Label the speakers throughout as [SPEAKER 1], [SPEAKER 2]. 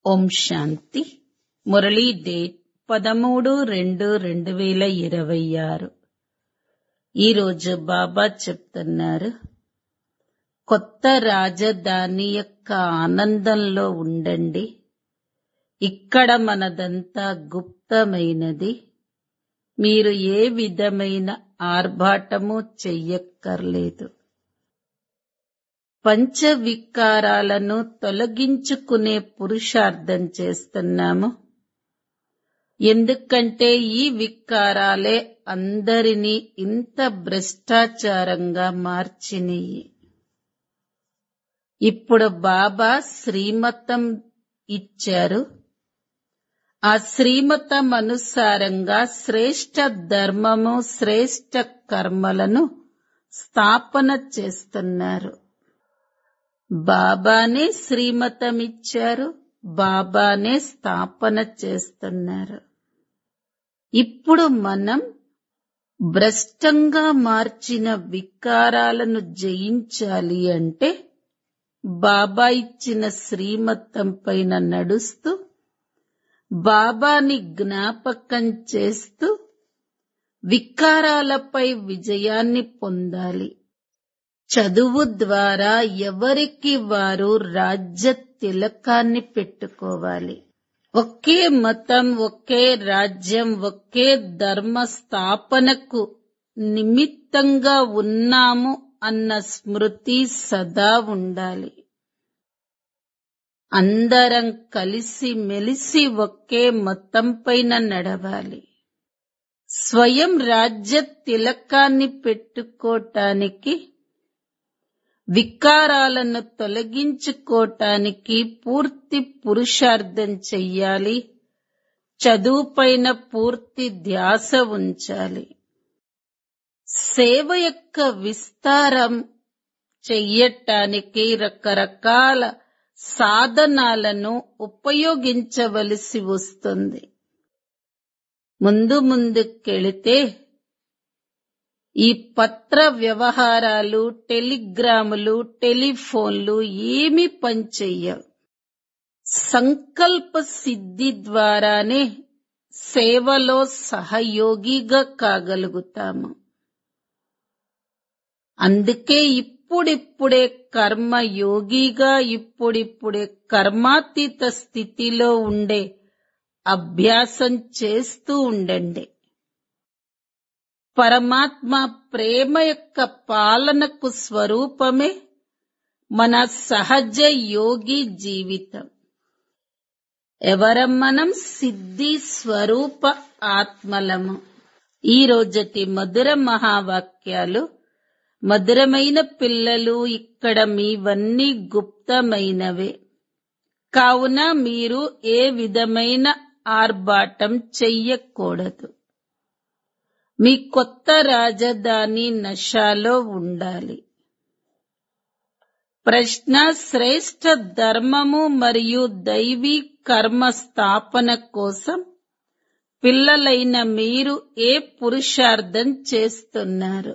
[SPEAKER 1] ఓం శాంతి Murali date పదమూడు రెండు రెండు వేల ఇరవై ఆరు ఈరోజు బాబా చెప్తున్నారు కొత్త రాజధాని యొక్క ఆనందంలో ఉండండి ఇక్కడ మనదంతా గుప్తమైనది మీరు ఏ విధమైన ఆర్భాటము చెయ్యక్కర్లేదు పంచవికారాలను తొలగించుకునే పురుషార్థం చేస్తున్నాము ఎందుకంటే ఈ వికారాలే అందరినీ ఇంత భ్రష్టాచారంగా మార్చినయి ఇప్పుడు బాబా శ్రీమతం ఇచ్చారు ఆ శ్రీమతం అనుసారంగా శ్రేష్ట ధర్మము శ్రేష్ట కర్మలను స్థాపన చేస్తున్నారు బాబానే శ్రీమతం ఇచ్చారు బాబానే స్థాపన చేస్తున్నారు ఇప్పుడు మనం భ్రష్టంగా మార్చిన వికారాలను జయించాలి అంటే బాబా ఇచ్చిన శ్రీమతం పైన నడుస్తూ బాబాని జ్ఞాపకం చేస్తూ వికారాలపై విజయాన్ని పొందాలి చదువు ద్వారా ఎవరికి వారు రాజ్య తిలకాన్ని పెట్టుకోవాలి ఒకే మతం ఒకే రాజ్యం ఒకే ధర్మ స్థాపనకు నిమిత్తంగా ఉన్నాము అన్న స్మృతి సదా ఉండాలి అందరం కలిసి మెలిసి ఒకే మతం పైన నడవాలి స్వయం రాజ్య తిలకాన్ని పెట్టుకోటానికి వికారాలను తొలగించుకోటానికి పూర్తి పురుషార్థం చెయ్యాలి చదువుపైన పూర్తి ధ్యాస ఉంచాలి సేవ యొక్క విస్తారం చెయ్యటానికి రకరకాల సాధనాలను ఉపయోగించవలసి వస్తుంది ముందు ముందుకెళితే ఈ పత్ర వ్యవహారాలు టెలిగ్రాములు టెలిఫోన్లు ఏమి పనిచెయ్యవు సంకల్ప సిద్ధి ద్వారానే సేవలో సహయోగిగా కాగలుగుతాము అందుకే ఇప్పుడిప్పుడే కర్మయోగిగా ఇప్పుడిప్పుడే కర్మాతీత స్థితిలో ఉండే అభ్యాసం చేస్తూ ఉండండి పరమాత్మ ప్రేమ యొక్క పాలనకు స్వరూపమే మన సహజ యోగి జీవితం ఎవరం మనం సిద్ధి స్వరూప ఆత్మలము ఈ రోజటి మధుర మహావాక్యాలు మధురమైన పిల్లలు ఇక్కడ మీవన్నీ గుప్తమైనవే కావున మీరు ఏ విధమైన ఆర్భాటం చెయ్యకూడదు మీ కొత్త రాజధాని నషాలో ఉండాలి ప్రశ్న శ్రేష్ఠ ధర్మము మరియు దైవీ కర్మ స్థాపన కోసం పిల్లలైన మీరు ఏ పురుషార్థం చేస్తున్నారు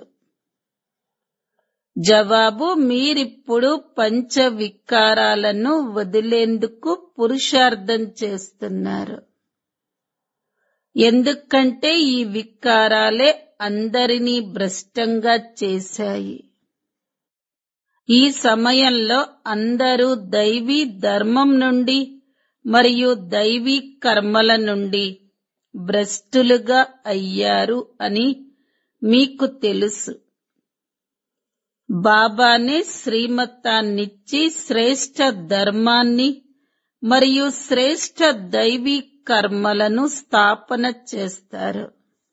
[SPEAKER 1] జవాబు మీరిప్పుడు పంచ వికారాలను వదిలేందుకు పురుషార్థం చేస్తున్నారు ఎందుకంటే ఈ వికారాలే అందరినీ భ్రష్టంగా చేశాయి ఈ సమయంలో అందరూ దైవీ ధర్మం నుండి మరియు దైవీ కర్మల నుండి భ్రష్టులుగా అయ్యారు అని మీకు తెలుసు బాబానే శ్రీమతాన్నిచ్చి శ్రేష్ఠ ధర్మాన్ని మరియు శ్రేష్ఠ దైవీ కర్మలను స్థాపన చేస్తారు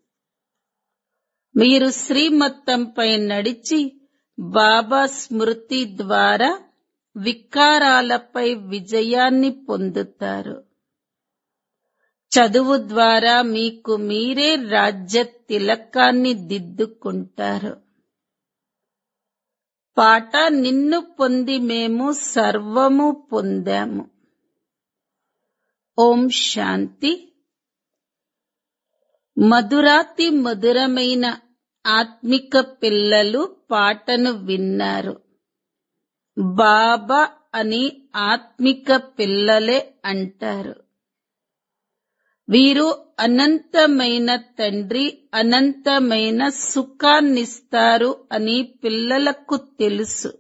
[SPEAKER 1] మీరు శ్రీమత్తంపై నడిచి బాబా స్మృతి ద్వారా వికారాలపై విజయాన్ని పొందుతారు చదువు ద్వారా మీకు మీరే రాజ్య తిలకాన్ని దిద్దుకుంటారు పాట నిన్ను పొంది మేము సర్వము పొందాము ఓం శాంతి మధురాతి మధురమైన ఆత్మిక పిల్లలు పాటను విన్నారు బాబా అని ఆత్మిక పిల్లలే అంటారు వీరు అనంతమైన తండ్రి అనంతమైన సుఖాన్నిస్తారు అని పిల్లలకు తెలుసు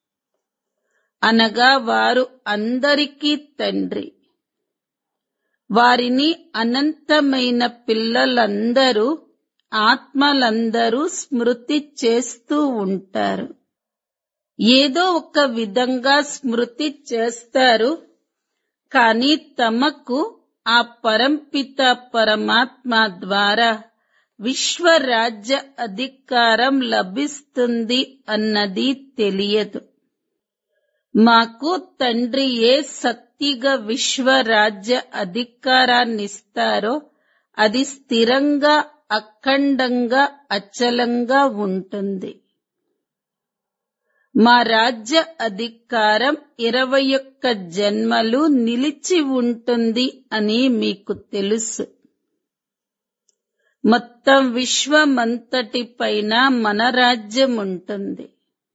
[SPEAKER 1] అనగా వారు అందరికీ తండ్రి వారిని అనంతమైన పిల్లలందరూ ఆత్మలందరూ స్మృతి చేస్తూ ఉంటారు ఏదో ఒక విధంగా స్మృతి చేస్తారు కానీ తమకు ఆ పరంపిత పరమాత్మ ద్వారా విశ్వరాజ్య అధికారం లభిస్తుంది అన్నది తెలియదు మాకు తండ్రి ఏ శక్తిగా విశ్వరాజ్య అధికారాన్నిస్తారో అది స్థిరంగా అఖండంగా అచలంగా ఉంటుంది మా రాజ్య అధికారం ఇరవై ఒక్క జన్మలు నిలిచి ఉంటుంది అని మీకు తెలుసు మొత్తం విశ్వమంతటి పైన మన రాజ్యం ఉంటుంది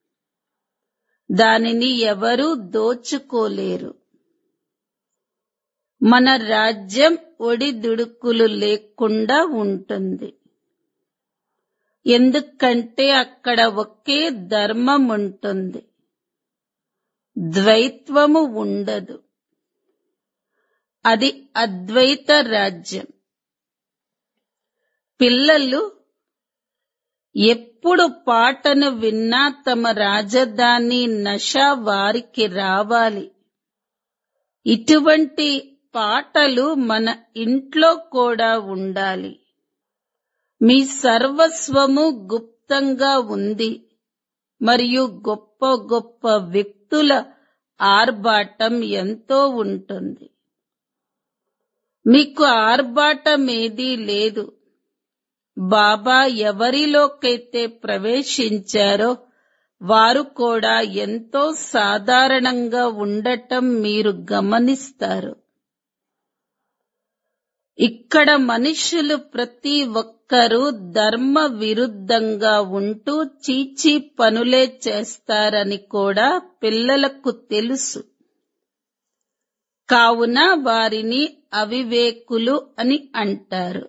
[SPEAKER 1] దానిని ఎవరూ దోచుకోలేరు మన రాజ్యం ఒడిదుడుకులు లేకుండా ఉంటుంది ఎందుకంటే అక్కడ ఒకే ధర్మం ఉంటుంది ద్వైత్వము ఉండదు అది అద్వైత రాజ్యం పిల్లలు ఎప్పుడు పాటను విన్నా తమ రాజధాని నష వారికి రావాలి ఇటువంటి పాటలు మన ఇంట్లో కూడా ఉండాలి మీ సర్వస్వము గుప్తంగా ఉంది మరియు గొప్ప గొప్ప వ్యక్తుల ఆర్భాటం ఎంతో ఉంటుంది మీకు ఆర్భాటమేదీ లేదు బాబా ఎవరిలోకైతే ప్రవేశించారో వారు కూడా ఎంతో సాధారణంగా ఉండటం మీరు గమనిస్తారు ఇక్కడ మనుషులు ప్రతి ఒక్కరూ ధర్మ విరుద్ధంగా ఉంటూ చీచీ పనులే చేస్తారని కూడా పిల్లలకు తెలుసు కావున వారిని అవివేకులు అని అంటారు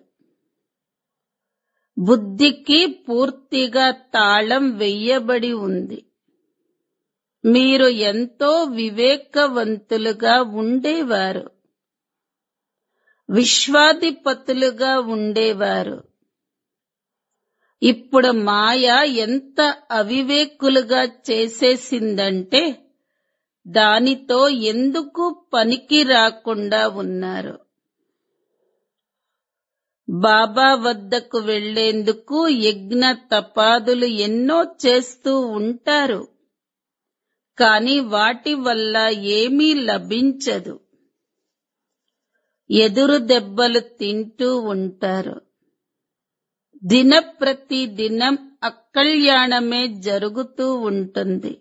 [SPEAKER 1] బుద్ధికి పూర్తిగా తాళం వెయ్యబడి ఉంది మీరు ఎంతో వివేకవంతులుగా ఉండేవారు విశ్వాధిపతులుగా ఉండేవారు ఇప్పుడు మాయ ఎంత అవివేకులుగా చేసేసిందంటే దానితో ఎందుకు పనికి రాకుండా ఉన్నారు బాబా వద్దకు వెళ్లేందుకు యజ్ఞ తపాదులు ఎన్నో చేస్తూ ఉంటారు కాని వాటి వల్ల ఏమీ లభించదు ఎదురు దెబ్బలు తింటూ ఉంటారు దిన ప్రతి దినం అకల్యాణమే జరుగుతూ ఉంటుంది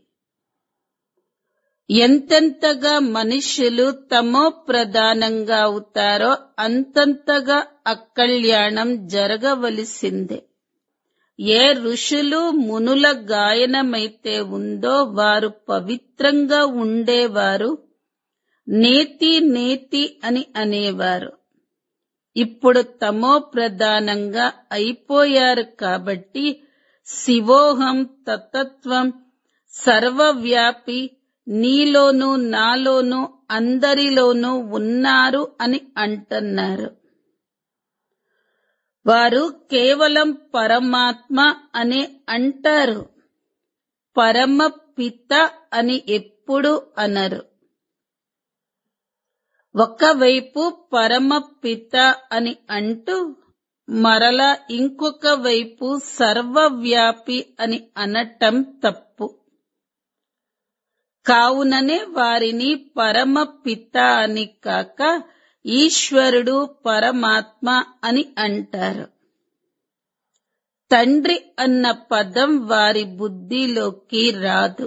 [SPEAKER 1] ఎంతెంతగా మనుషులు తమో ప్రధానంగా అవుతారో అంతంతగా అకల్యాణం జరగవలసిందే ఏ ఋషులు మునుల గాయనమైతే ఉందో వారు పవిత్రంగా ఉండేవారు నేతి నేతి అని అనేవారు ఇప్పుడు తమో ప్రధానంగా అయిపోయారు కాబట్టి శివోహం తతత్వం సర్వవ్యాపి నీలోనూ నాలోనూ అందరిలోనూ ఉన్నారు అని అంటున్నారు వారు కేవలం పరమాత్మ అని అంటారు పరమ పిత అని ఎప్పుడు అనరు ఒకవైపు పరమ పిత అని అంటూ మరలా ఇంకొక వైపు సర్వవ్యాపి అని అనటం తప్పు కావుననే వారిని పరమ పిత అని కాక ఈశ్వరుడు పరమాత్మ అని అంటారు తండ్రి అన్న పదం వారి బుద్ధిలోకి రాదు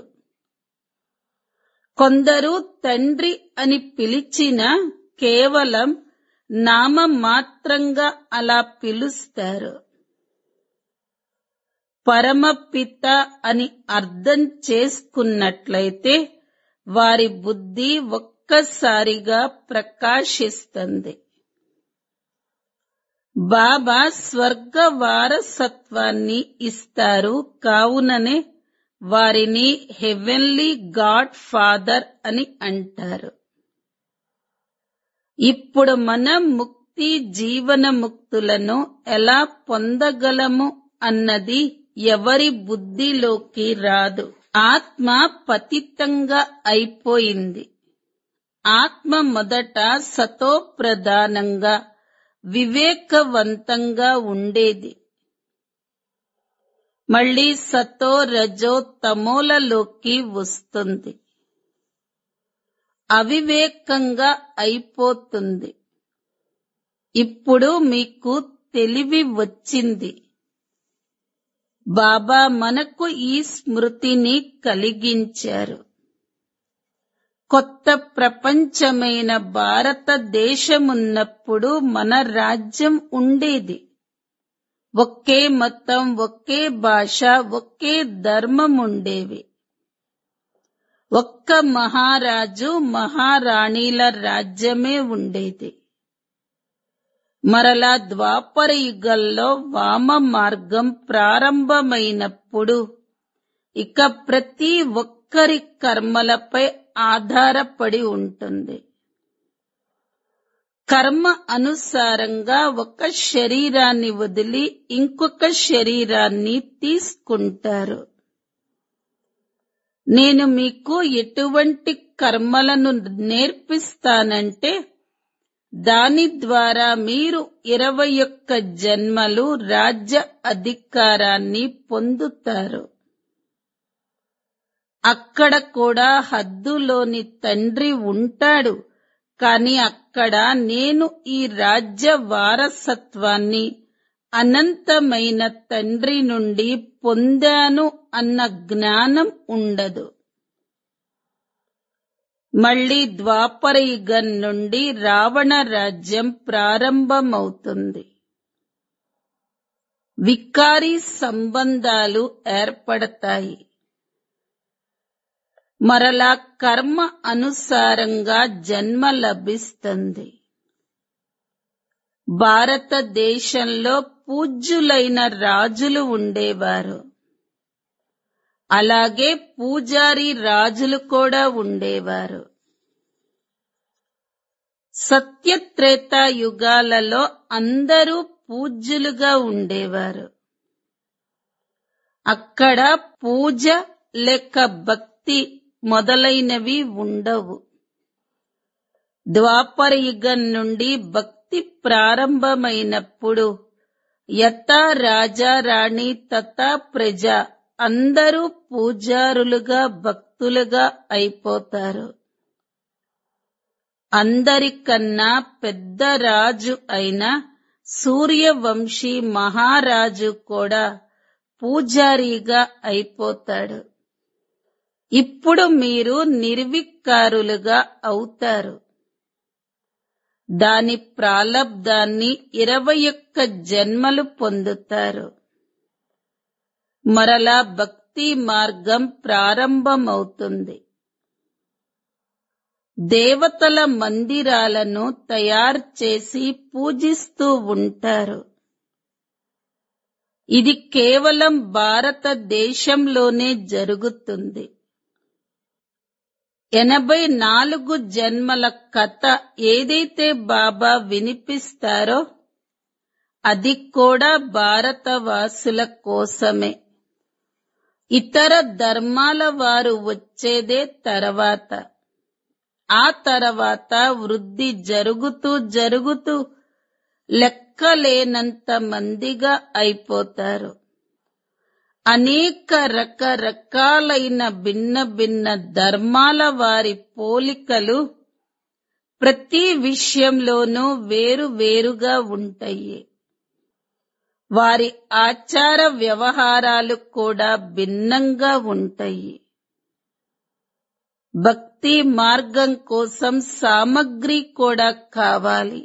[SPEAKER 1] కొందరు తండ్రి అని పిలిచిన కేవలం నామమాత్రంగా అలా పిలుస్తారు పరమపిత అని అర్థం చేసుకున్నట్లయితే వారి బుద్ధి ఒక్కసారిగా ప్రకాశిస్తుంది బాబా స్వర్గ వారసత్వాన్ని ఇస్తారు కావుననే వారిని హెవెన్లీ గాడ్ ఫాదర్ అని అంటారు ఇప్పుడు మనం ముక్తి జీవన ముక్తులను ఎలా పొందగలము అన్నది ఎవరి బుద్ధిలోకి రాదు ఆత్మ పతితంగా అయిపోయింది ఆత్మ మొదట సతో ప్రధానంగా వివేకవంతంగా ఉండేది మళ్ళీ సతో రజో తమోలలోకి వస్తుంది అవివేకంగా అయిపోతుంది ఇప్పుడు మీకు తెలివి వచ్చింది బాబా మనకు ఈ స్మృతిని కలిగించారు కొత్త ప్రపంచమైన భారతదేశమున్నప్పుడు మన రాజ్యం ఉండేది ఒకే మతం ఒకే భాష ఒకే ధర్మం ఉండేవి ఒక్క మహారాజు మహారాణిల రాజ్యమే ఉండేది మరలా ద్వాపర యుగంలో వామ మార్గం ప్రారంభమైనప్పుడు ఇక ప్రతి ఒక్కరి కర్మలపై ఆధారపడి ఉంటుంది కర్మ అనుసారంగా ఒక శరీరాన్ని వదిలి ఇంకొక శరీరాన్ని తీసుకుంటారు నేను మీకు ఎటువంటి కర్మలను నేర్పిస్తానంటే దాని ద్వారా మీరు ఇరవై ఒక్క జన్మలు రాజ్య అధికారాన్ని పొందుతారు అక్కడ కూడా హద్దులోని తండ్రి ఉంటాడు కాని అక్కడ నేను ఈ రాజ్య వారసత్వాన్ని అనంతమైన తండ్రి నుండి పొందాను అన్న జ్ఞానం ఉండదు మళ్ళీ ద్వాపర యుగం నుండి రావణ రాజ్యం ప్రారంభమవుతుంది వికారి సంబంధాలు ఏర్పడతాయి మరలా కర్మ అనుసారంగా జన్మ లభిస్తుంది భారతదేశంలో పూజ్యులైన రాజులు ఉండేవారు అలాగే పూజారి రాజులు కూడా ఉండేవారు సత్యత్రేత యుగాలలో అందరూ పూజ్యులుగా ఉండేవారు అక్కడ పూజ లేక భక్తి మొదలైనవి ఉండవు ద్వాపర యుగం నుండి భక్తి ప్రారంభమైనప్పుడు యథా రాజా రాణి తథా ప్రజ అందరూ పూజారులుగా భక్తులుగా అయిపోతారు అందరికన్నా పెద్ద రాజు అయిన సూర్యవంశీ మహారాజు కూడా పూజారిగా అయిపోతాడు ఇప్పుడు మీరు నిర్వికారులుగా అవుతారు దాని ప్రాలబ్ధాన్ని ఇరవై ఒక్క జన్మలు పొందుతారు మరలా భక్తి మార్గం ప్రారంభమవుతుంది దేవతల మందిరాలను తయారు చేసి పూజిస్తూ ఉంటారు ఇది కేవలం భారతదేశంలోనే జరుగుతుంది ఎనభై నాలుగు జన్మల కథ ఏదైతే బాబా వినిపిస్తారో అది కూడా భారతవాసుల కోసమే ఇతర ధర్మాల వారు వచ్చేదే తర్వాత ఆ తర్వాత వృద్ధి జరుగుతూ జరుగుతూ లెక్కలేనంత మందిగా అయిపోతారు అనేక రకరకాలైన భిన్న భిన్న ధర్మాల వారి పోలికలు ప్రతి విషయంలోనూ వేరు వేరుగా ఉంటాయి వారి ఆచార వ్యవహారాలు కూడా భిన్నంగా ఉంటాయి భక్తి మార్గం కోసం సామగ్రి కూడా కావాలి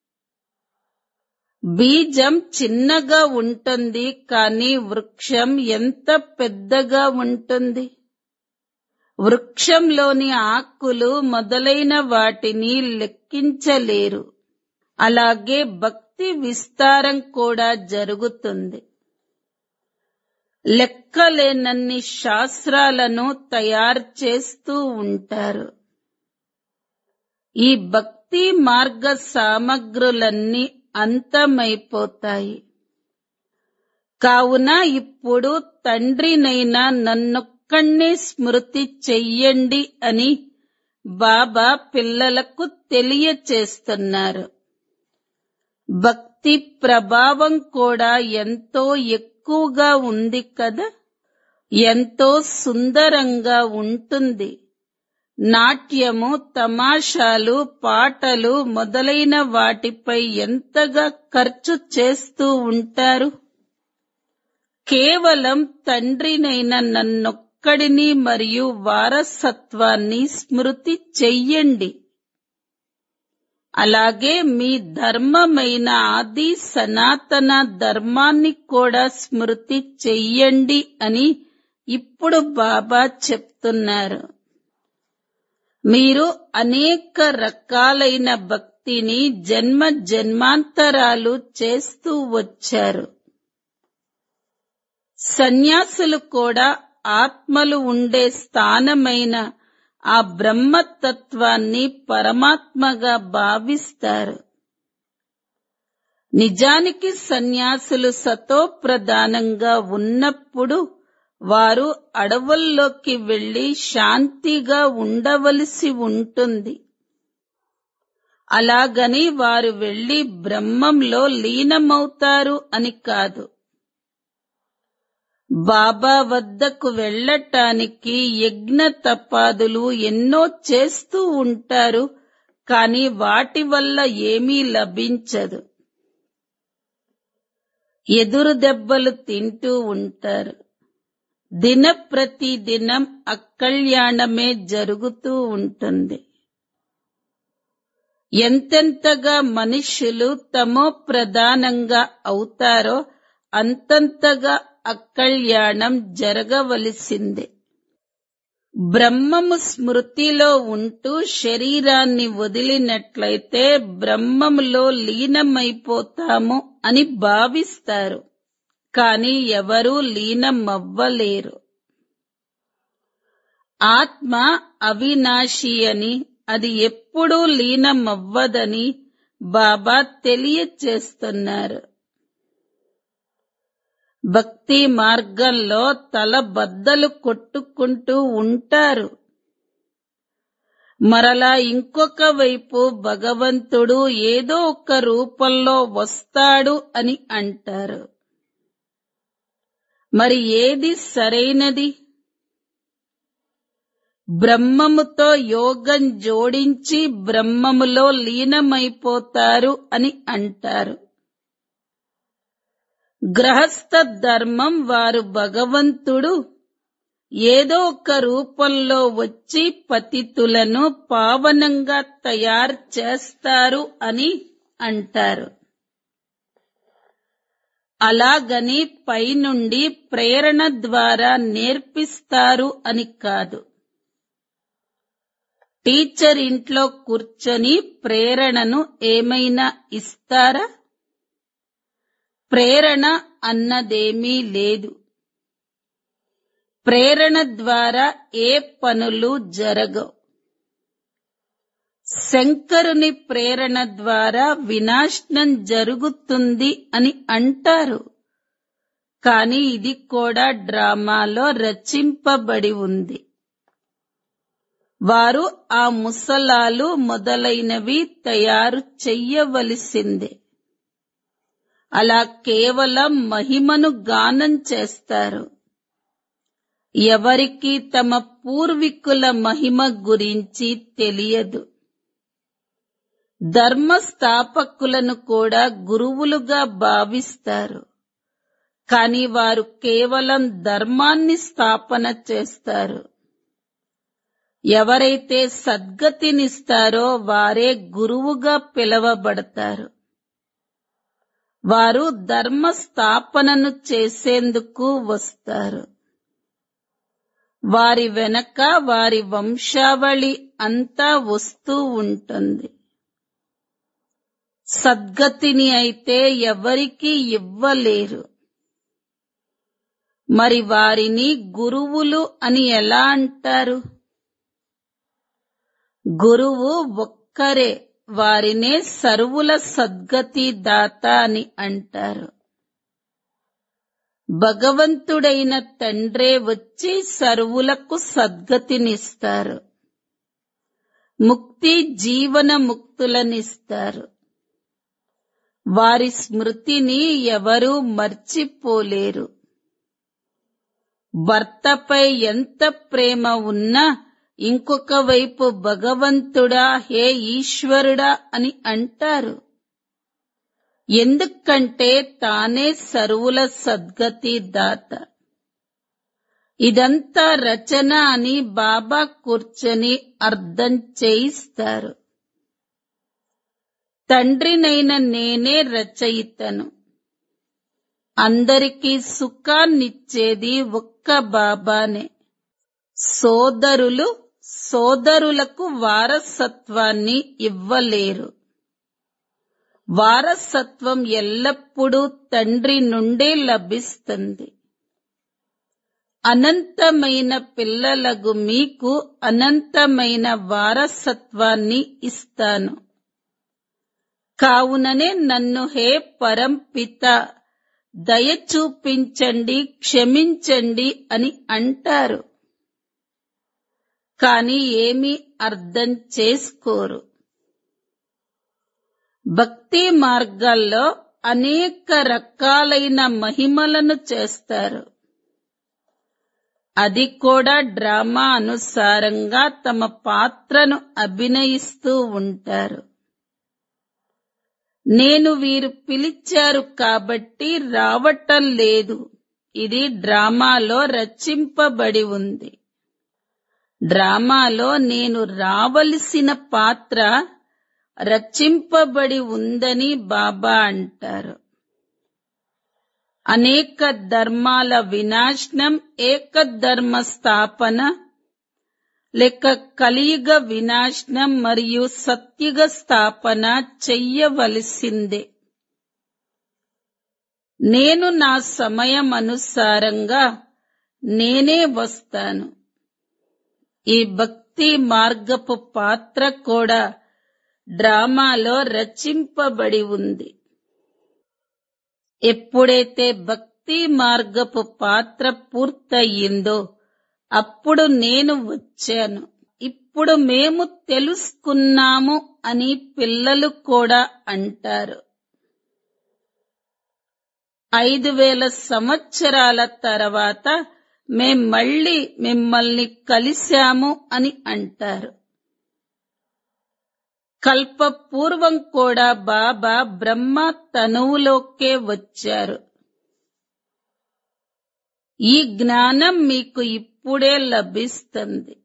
[SPEAKER 1] బీజం చిన్నగా ఉంటుంది కానీ వృక్షం ఎంత పెద్దగా ఉంటుంది వృక్షంలోని ఆకులు మొదలైన వాటిని లెక్కించలేరు అలాగే భక్తి విస్తారం కూడా జరుగుతుంది లెక్కలేనన్ని శాస్త్రాలను తయారు చేస్తూ ఉంటారు ఈ భక్తి మార్గ సామగ్రులన్నీ అంతమైపోతాయి కావున ఇప్పుడు తండ్రినైనా నన్నొక్కణ్ణే స్మృతి చెయ్యండి అని బాబా పిల్లలకు తెలియచేస్తున్నారు భక్తి ప్రభావం కూడా ఎంతో ఎక్కువగా ఉంది కదా ఎంతో సుందరంగా ఉంటుంది నాట్యము తమాషాలు పాటలు మొదలైన వాటిపై ఎంతగా ఖర్చు చేస్తూ ఉంటారు కేవలం తండ్రినైన నన్నొక్కడిని మరియు వారసత్వాన్ని స్మృతి చెయ్యండి అలాగే మీ ధర్మమైన ఆది సనాతన ధర్మాన్ని కూడా స్మృతి చెయ్యండి అని ఇప్పుడు బాబా చెప్తున్నారు మీరు అనేక రకాలైన భక్తిని జన్మ జన్మాంతరాలు చేస్తూ వచ్చారు సన్యాసులు కూడా ఆత్మలు ఉండే స్థానమైన ఆ బ్రహ్మతత్వాన్ని పరమాత్మగా భావిస్తారు నిజానికి సన్యాసులు సతో ప్రధానంగా ఉన్నప్పుడు వారు అడవుల్లోకి వెళ్లి శాంతిగా ఉండవలసి ఉంటుంది అలాగని వారు వెళ్లి బ్రహ్మంలో లీనమవుతారు అని కాదు బాబా వద్దకు వెళ్ళటానికి యజ్ఞ తపాదులు ఎన్నో చేస్తూ ఉంటారు కాని వాటి వల్ల ఏమీ లభించదు ఎదురు దెబ్బలు తింటూ ఉంటారు దిన ప్రతి దినం అకళ్యాణమే జరుగుతూ ఉంటుంది ఎంతెంతగా మనుష్యులు తమో ప్రధానంగా అవుతారో అంతంతగా అకళ్యాణం జరగవలసిందే బ్రహ్మము స్మృతిలో ఉంటూ శరీరాన్ని వదిలినట్లయితే బ్రహ్మములో లీనమైపోతాము అని భావిస్తారు కాని ఎవరూ లీనమవ్వలేరు ఆత్మ అవినాశి అని అది ఎప్పుడూ లీనమవ్వదని బాబా తెలియచేస్తున్నారు భక్తి మార్గంలో తల బద్దలు కొట్టుకుంటూ ఉంటారు మరలా ఇంకొక వైపు భగవంతుడు ఏదో ఒక రూపంలో వస్తాడు అని అంటారు మరి ఏది సరైనది బ్రహ్మముతో యోగం జోడించి బ్రహ్మములో లీనమైపోతారు అని అంటారు గ్రహస్థ ధర్మం వారు భగవంతుడు ఏదో ఒక రూపంలో వచ్చి పతితులను పావనంగా తయారు చేస్తారు అని అంటారు అలాగని పైనుండి ప్రేరణ ద్వారా నేర్పిస్తారు అని కాదు టీచర్ ఇంట్లో కూర్చొని ప్రేరణను ఏమైనా ఇస్తారా ప్రేరణ అన్నదేమీ లేదు ప్రేరణ ద్వారా ఏ పనులు జరగవు శంకరుని ప్రేరణ ద్వారా వినాశనం జరుగుతుంది అని అంటారు కాని ఇది కూడా డ్రామాలో రచింపబడి ఉంది వారు ఆ ముసలాలు మొదలైనవి తయారు చెయ్యవలసిందే అలా కేవలం మహిమను గానం చేస్తారు ఎవరికి తమ పూర్వీకుల మహిమ గురించి తెలియదు ధర్మ స్థాపకులను కూడా గురువులుగా భావిస్తారు కాని వారు కేవలం ధర్మాన్ని స్థాపన చేస్తారు ఎవరైతే సద్గతినిస్తారో వారే గురువుగా పిలవబడతారు వారు ధర్మ స్థాపనను చేసేందుకు వస్తారు వారి వెనక వారి వంశావళి అంతా వస్తూ ఉంటుంది సద్గతిని అయితే ఎవరికి ఇవ్వలేరు మరి వారిని గురువులు అని ఎలా అంటారు గురువు ఒక్కరే వారినే సర్వుల సద్గతి దాత అని అంటారు భగవంతుడైన తండ్రే వచ్చి సర్వులకు సద్గతినిస్తారు ముక్తి జీవన ముక్తులనిస్తారు వారి స్మృతిని ఎవరూ మర్చిపోలేరు భర్తపై ఎంత ప్రేమ ఉన్నా ఇంకొక వైపు భగవంతుడా హే ఈశ్వరుడా అని అంటారు ఎందుకంటే తానే సర్వుల సద్గతి దాత ఇదంతా రచన అని బాబా కూర్చొని అర్థం చేయిస్తారు తండ్రినైన నేనే రచయితను అందరికీ సుఖాన్నిచ్చేది ఒక్క బాబానే సోదరులు సోదరులకు వారసత్వాన్ని ఇవ్వలేరు వారసత్వం ఎల్లప్పుడూ తండ్రి నుండే లభిస్తుంది అనంతమైన పిల్లలకు మీకు అనంతమైన వారసత్వాన్ని ఇస్తాను కావుననే నన్ను హే పరంపిత దయ చూపించండి క్షమించండి అని అంటారు కాని ఏమీ అర్థం చేసుకోరు భక్తి మార్గాల్లో అనేక రకాలైన మహిమలను చేస్తారు అది కూడా డ్రామా అనుసారంగా తమ పాత్రను అభినయిస్తూ ఉంటారు నేను వీరు పిలిచారు కాబట్టి రావటం లేదు ఇది డ్రామాలో రచింపబడి ఉంది డ్రామాలో నేను రావలసిన పాత్ర రచింపబడి ఉందని బాబా అంటారు అనేక ధర్మాల వినాశనం ఏకధర్మ స్థాపన లేక కలియుగ వినాశనం మరియు సత్యుగ స్థాపన చెయ్యవలసిందే నేను నా సమయం అనుసారంగా నేనే వస్తాను ఈ భక్తి మార్గపు పాత్ర కూడా డ్రామాలో రచింపబడి ఉంది ఎప్పుడైతే భక్తి మార్గపు పాత్ర పూర్తయిందో అప్పుడు నేను వచ్చాను ఇప్పుడు మేము తెలుసుకున్నాము అని పిల్లలు కూడా అంటారు ఐదు వేల సంవత్సరాల తర్వాత మేం మళ్ళీ మిమ్మల్ని కలిశాము అని అంటారు కల్ప పూర్వం కూడా బాబా బ్రహ్మ తనువులోకే వచ్చారు ఈ జ్ఞానం మీకు ఇప్పుడే లభిస్తుంది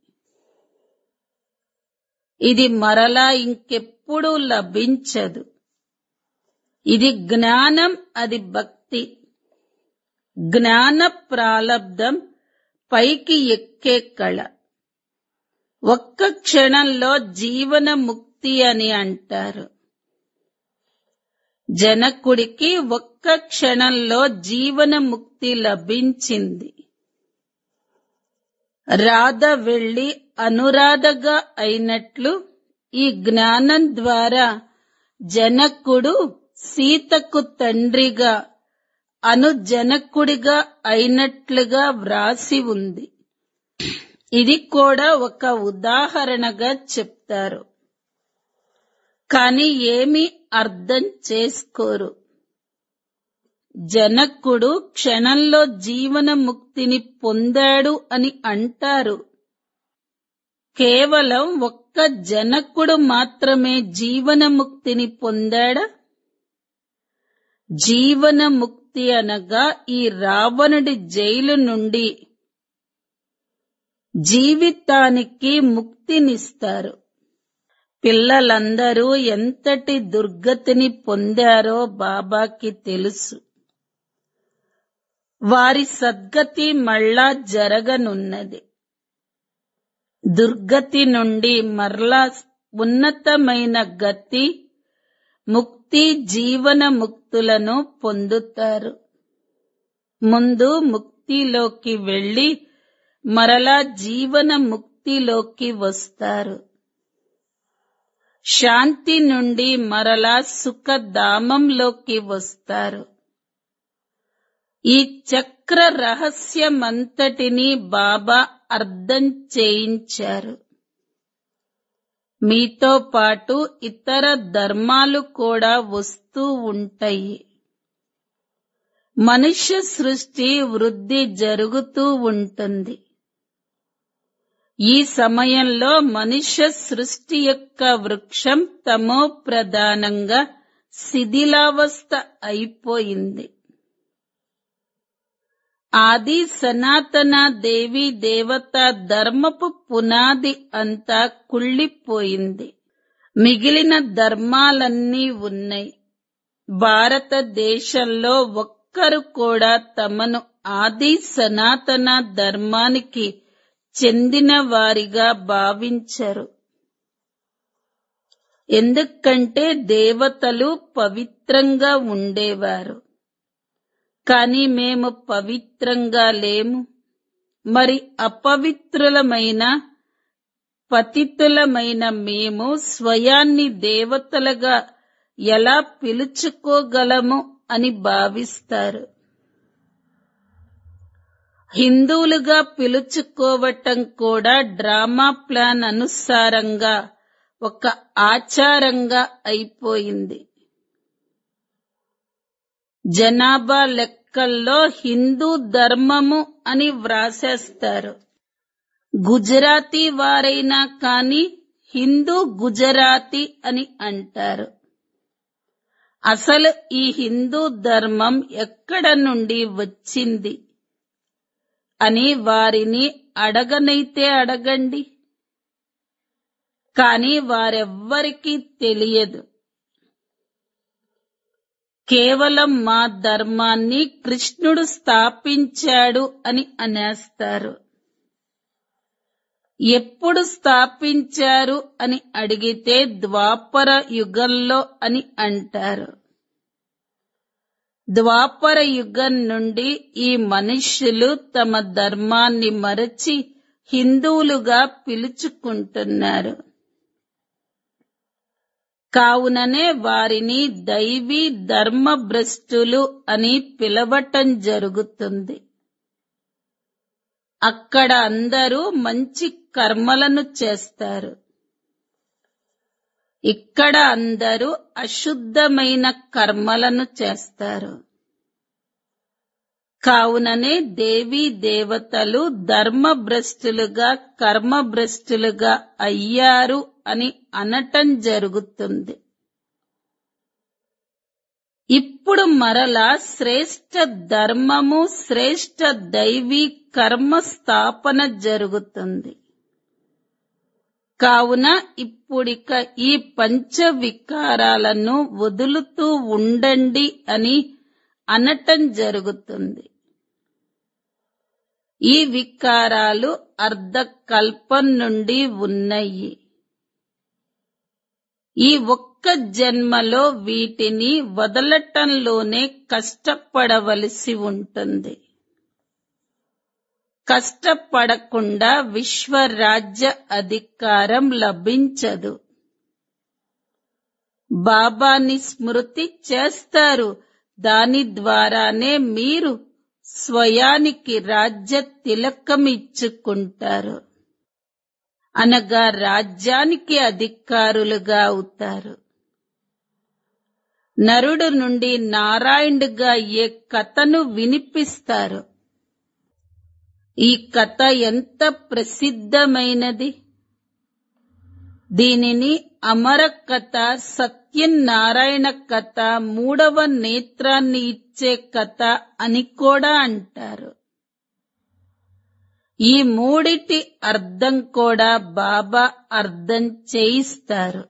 [SPEAKER 1] ఇది మరలా ఇంకెప్పుడు లభించదు ఇది జ్ఞానం అది భక్తి జ్ఞాన ప్రాలబ్ధం పైకి ఎక్కే కళ ఒక్క క్షణంలో జీవన ముక్తి అని అంటారు జనకుడికి ఒక్క క్షణంలో జీవన ముక్తి లభించింది రాధ వెళ్లి అనురాధగా అయినట్లు ఈ జ్ఞానం ద్వారా జనకుడు సీతకు తండ్రిగా అను జనకుడిగా అయినట్లుగా వ్రాసి ఉంది ఇది కూడా ఒక ఉదాహరణగా చెప్తారు కాని ఏమీ అర్థం చేసుకోరు జనకుడు క్షణంలో జీవన ముక్తిని పొందాడు అని అంటారు కేవలం ఒక్క జనకుడు మాత్రమే జీవన ముక్తిని పొందాడా జీవన ముక్తి అనగా ఈ రావణుడి జైలు నుండి జీవితానికి ముక్తినిస్తారు పిల్లలందరూ ఎంతటి దుర్గతిని పొందారో బాబాకి తెలుసు వారి సద్గతి మళ్ళా జరగనున్నది దుర్గతి నుండి మరలా ఉన్నతమైన గతి ముక్తి జీవన ముక్తులను పొందుతారు ముందు ముక్తిలోకి వెళ్ళి మరలా జీవన ముక్తిలోకి వస్తారు శాంతి నుండి మరలా సుఖధామంలోకి వస్తారు ఈ చక్ర రహస్యమంతటిని బాబా అర్థం చేయించారు మీతో పాటు ఇతర ధర్మాలు కూడా వస్తూ ఉంటాయి మనుష్య సృష్టి వృద్ధి జరుగుతూ ఉంటుంది ఈ సమయంలో మనుష్య సృష్టి యొక్క వృక్షం తమో ప్రధానంగా శిథిలావస్థ అయిపోయింది ఆది సనాతన దేవి దేవత ధర్మపు పునాది అంతా కుళ్ళిపోయింది మిగిలిన ధర్మాలన్నీ ఉన్నాయి భారతదేశంలో ఒక్కరు కూడా తమను ఆది సనాతన ధర్మానికి చెందిన వారిగా భావించరు ఎందుకంటే దేవతలు పవిత్రంగా ఉండేవారు కాని మేము పవిత్రంగా లేము మరి అపవిత్రులమైన పతితులమైన మేము స్వయాన్ని దేవతలుగా ఎలా పిలుచుకోగలము అని భావిస్తారు హిందువులుగా పిలుచుకోవటం కూడా డ్రామా ప్లాన్ అనుసారంగా ఒక ఆచారంగా అయిపోయింది జనాభా లెక్కల్లో హిందూ ధర్మము అని వ్రాసేస్తారు గుజరాతీ వారైనా కాని హిందూ గుజరాతీ అని అంటారు అసలు ఈ హిందూ ధర్మం ఎక్కడ నుండి వచ్చింది అని వారిని అడగనైతే అడగండి కాని వారెవ్వరికీ తెలియదు కేవలం మా ధర్మాన్ని కృష్ణుడు స్థాపించాడు అని అనేస్తారు ఎప్పుడు స్థాపించారు అని అడిగితే ద్వాపర యుగంలో అని అంటారు ద్వాపర యుగం నుండి ఈ మనుష్యులు తమ ధర్మాన్ని మరచి హిందువులుగా పిలుచుకుంటున్నారు కావుననే వారిని దైవీ ధర్మభ్రష్టులు అని పిలవటం జరుగుతుంది అక్కడ అందరూ మంచి కర్మలను చేస్తారు ఇక్కడ అందరూ అశుద్ధమైన కర్మలను చేస్తారు కావుననే దేవీ దేవతలు ధర్మభ్రష్టులుగా కర్మభ్రష్టులుగా అయ్యారు అని అనటం జరుగుతుంది ఇప్పుడు మరలా శ్రేష్ట ధర్మము శ్రేష్ట దైవీ కర్మ స్థాపన జరుగుతుంది కావున ఇప్పుడిక ఈ పంచ వికారాలను వదులుతూ ఉండండి అని అనటం జరుగుతుంది ఈ వికారాలు అర్ధకల్పం నుండి ఉన్నాయి ఈ ఒక్క జన్మలో వీటిని వదలటంలోనే కష్టపడవలసి ఉంటుంది కష్టపడకుండా విశ్వరాజ్య అధికారం లభించదు బాబాని స్మృతి చేస్తారు దాని ద్వారానే మీరు స్వయానికి రాజ్య తిలకం ఇచ్చుకుంటారు అనగా రాజ్యానికి అధికారులుగా అవుతారు నరుడు నుండి నారాయణుడుగా ఏ కథను వినిపిస్తారు ఈ కథ ఎంత ప్రసిద్ధమైనది దీనిని అమర కథ సత్యనారాయణ కథ మూడవ నేత్రాన్ని ఇచ్చే కథ అని కూడా అంటారు ఈ మూడిటి అర్థం కూడా బాబా అర్థం చేయిస్తారు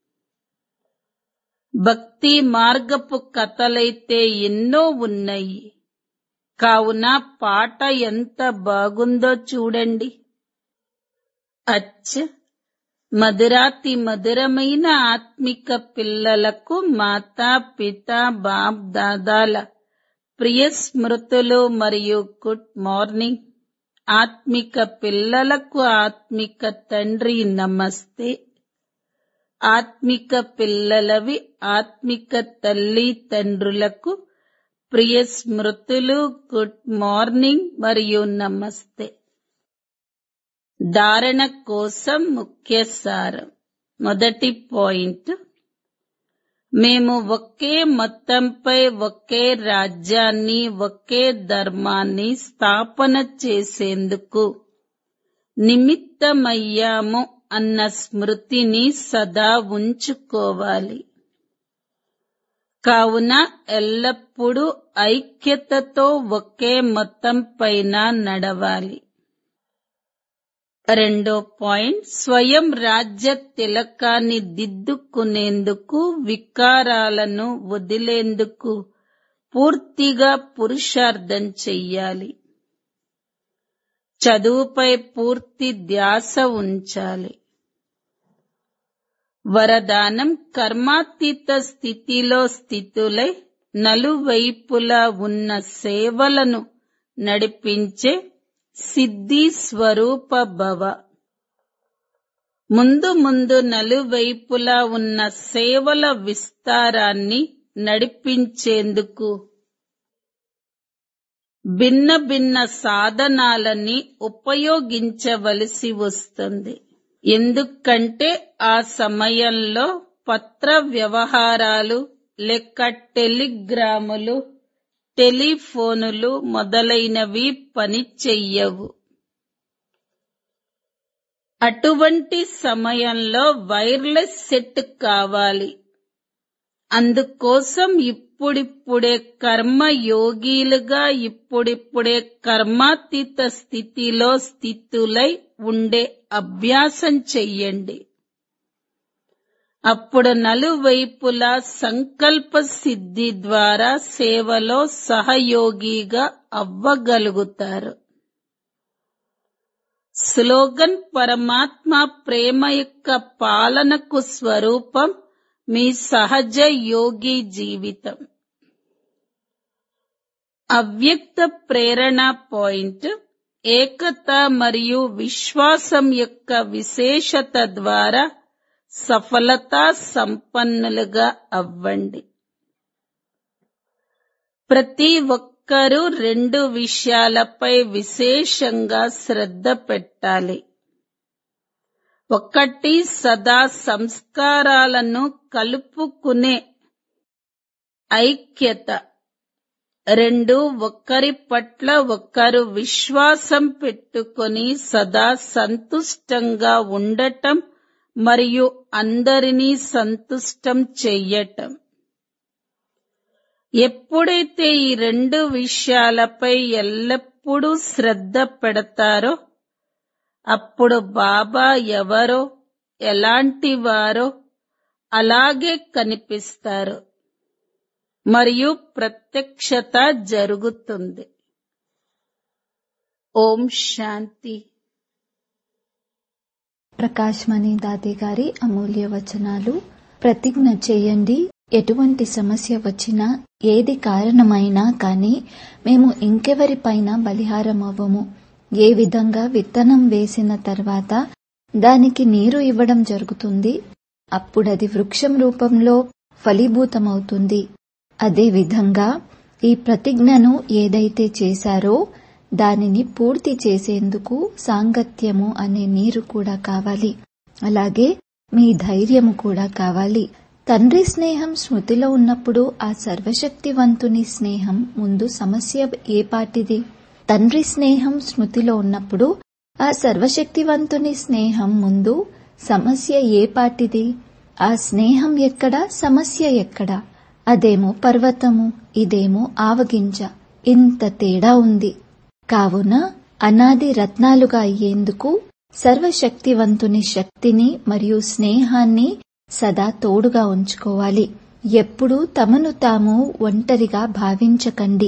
[SPEAKER 1] భక్తి మార్గపు కథలైతే ఎన్నో ఉన్నాయి కావున పాట ఎంత బాగుందో చూడండి అచ్చ మధురాతి మధురమైన ఆత్మిక పిల్లలకు మాతా పిత బాప్ దాదాల ప్రియ స్మృతులు మరియు గుడ్ మార్నింగ్ ఆత్మిక పిల్లలకు ఆత్మిక తండ్రి నమస్తే ఆత్మిక పిల్లలవి ఆత్మిక తల్లి తండ్రులకు ప్రియ స్మృతులు గుడ్ మార్నింగ్ మరియు నమస్తే ధారణ కోసం ముఖ్య సారం మొదటి పాయింట్ మేము ఒకే మొత్తంపై ఒకే రాజ్యాన్ని ఒకే ధర్మాన్ని స్థాపన చేసేందుకు నిమిత్తమయ్యాము అన్న స్మృతిని సదా ఉంచుకోవాలి కావున ఎల్లప్పుడూ ఐక్యతతో ఒకే మొత్తం పైన నడవాలి రెండో పాయింట్ స్వయం రాజ్య తిలకాన్ని దిద్దుకునేందుకు వికారాలను వదిలేందుకు పూర్తిగా పురుషార్థం చెయ్యాలి చదువుపై పూర్తి ధ్యాస ఉంచాలి వరదానం కర్మాతీత స్థితిలో స్థితులై నలువైపులా ఉన్న సేవలను నడిపించే సిద్ధి స్వరూప భవ ముందు ముందు నలువైపులా ఉన్న సేవల విస్తారాన్ని నడిపించేందుకు భిన్న భిన్న సాధనాలని ఉపయోగించవలసి వస్తుంది ఎందుకంటే ఆ సమయంలో పత్ర వ్యవహారాలు లేక టెలిగ్రాములు టెలిఫోనులు మొదలైనవి పనిచెయ్యవు అటువంటి సమయంలో వైర్లెస్ సెట్ కావాలి అందుకోసం ఇప్పుడిప్పుడే కర్మ యోగీలుగా ఇప్పుడిప్పుడే కర్మాతీత స్థితిలో స్థితులై ఉండే అభ్యాసం చెయ్యండి అప్పుడు నలువైపులా సంకల్ప సిద్ధి ద్వారా సేవలో సహయోగిగా అవ్వగలుగుతారు స్లోగన్ పరమాత్మ ప్రేమ యొక్క పాలనకు స్వరూపం మీ సహజ యోగి జీవితం అవ్యక్త ప్రేరణ పాయింట్ ఏకత మరియు విశ్వాసం యొక్క విశేషత ద్వారా సఫలతా సంపన్నులుగా అవ్వండి ప్రతి ఒక్కరూ రెండు విషయాలపై విశేషంగా శ్రద్ధ పెట్టాలి ఒకటి సదా సంస్కారాలను కలుపుకునే ఐక్యత రెండు ఒక్కరి పట్ల ఒక్కరు విశ్వాసం పెట్టుకొని సదా సంతుష్టంగా ఉండటం మరియు అందరినీ సంతుష్టం చెయ్యటం ఎప్పుడైతే ఈ రెండు విషయాలపై ఎల్లప్పుడూ శ్రద్ధ పెడతారో అప్పుడు బాబా ఎవరో ఎలాంటి వారో అలాగే కనిపిస్తారు మరియు ప్రత్యక్షత జరుగుతుంది ఓం శాంతి
[SPEAKER 2] ప్రకాష్ మణి దాది గారి అమూల్య వచనాలు ప్రతిజ్ఞ చేయండి ఎటువంటి సమస్య వచ్చినా ఏది కారణమైనా కానీ మేము ఇంకెవరిపైన బలిహారం అవ్వము ఏ విధంగా విత్తనం వేసిన తర్వాత దానికి నీరు ఇవ్వడం జరుగుతుంది అప్పుడది వృక్షం రూపంలో ఫలీభూతమవుతుంది అదే విధంగా ఈ ప్రతిజ్ఞను ఏదైతే చేశారో దానిని పూర్తి చేసేందుకు సాంగత్యము అనే నీరు కూడా కావాలి అలాగే మీ ధైర్యము కూడా కావాలి తండ్రి స్నేహం స్మృతిలో ఉన్నప్పుడు ఆ సర్వశక్తివంతుని స్నేహం ముందు సమస్య ఏ పాటిది తండ్రి స్నేహం స్మృతిలో ఉన్నప్పుడు ఆ సర్వశక్తివంతుని స్నేహం ముందు సమస్య ఏ పాటిది ఆ స్నేహం ఎక్కడ సమస్య ఎక్కడ అదేమో పర్వతము ఇదేమో ఆవగింజ ఇంత తేడా ఉంది కావున అనాది రత్నాలుగా అయ్యేందుకు సర్వశక్తివంతుని శక్తిని మరియు స్నేహాన్ని సదా తోడుగా ఉంచుకోవాలి ఎప్పుడూ తమను తాము ఒంటరిగా భావించకండి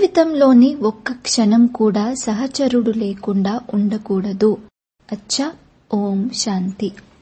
[SPEAKER 2] జీవితంలోని ఒక్క క్షణం కూడా సహచరుడు లేకుండా ఉండకూడదు అచ్చా ఓం శాంతి